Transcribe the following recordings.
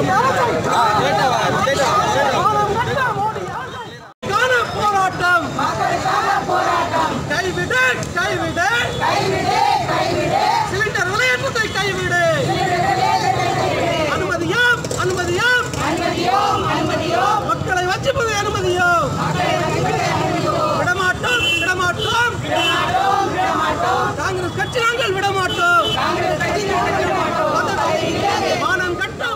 காண போராட்டம் கைவிடு கைவிடு சிலிண்டர் விளையாட்டத்தை கைவிடு அனுமதியோம் அனுமதியோம் மக்களை வச்சுப்பது அனுமதியோம் விடமாட்டோம் விடமாட்டோம் காங்கிரஸ் கட்சி நாங்கள் விடமாட்டோம் மானம் கட்டும்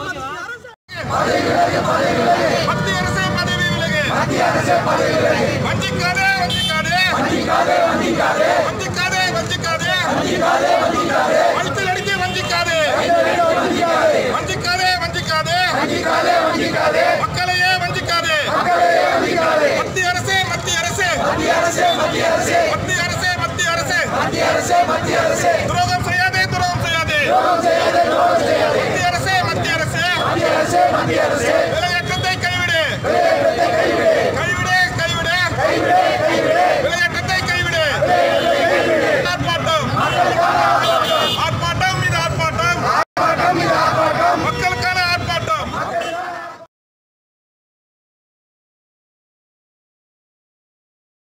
மத்திய அரசு மத்திய அரசே பதவி விலகு வஞ்சிக்காதே வஞ்சிக்காதே வஞ்சிக்காதே வஞ்சிக்காதே வயிற்றில் அடிக்க வஞ்சிக்காதே வஞ்சிக்காதே வஞ்சிக்காதே மக்களையே வஞ்சிக்காதே மத்திய அரசே மத்திய அரசே மத்திய அரசே மத்திய அரசே மத்திய அரசே மத்திய அரசே